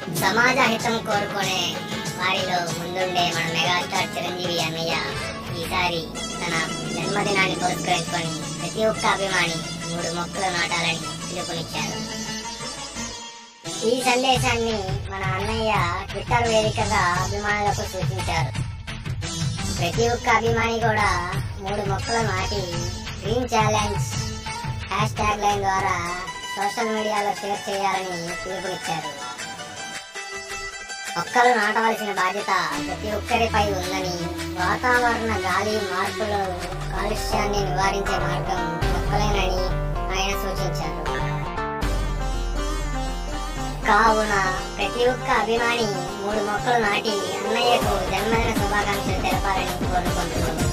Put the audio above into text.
సమాజ హితం కోరుకునే వారిలో ముందుండే మన మెగాస్టార్ చిరంజీవి అన్నయ్య ఈసారి తన జన్మదినాన్ని పురస్కరించుకొని ప్రతి ఒక్క అభిమాని మూడు మొక్కలు నాటాలని పిలుపునిచ్చారు ఈ సందేశాన్ని మన అన్నయ్య ట్విట్టర్ వేదికగా అభిమానులకు సూచించారు ప్రతి ఒక్క అభిమాని కూడా మూడు మొక్కలు నాటి green challenge hashtag line ద్వారా సోషల్ మీడియాలో షేర్ చేయాలని పిలుపునిచ్చారు మొక్కలు నాటవలసిన బాధ్యత ప్రతి ఒక్కరిపై ఉందని వాతావరణ గాలి మార్పులు కాలుష్యాన్ని నివారించే మార్గం మొక్కలేనని ఆయన సూచించారు కావున ప్రతి ఒక్క అభిమాని మూడు మొక్కలు నాటి అన్నయ్యకు జన్మదిన శుభాకాంక్షలు తెలపాలని కోరుకుంటున్నాను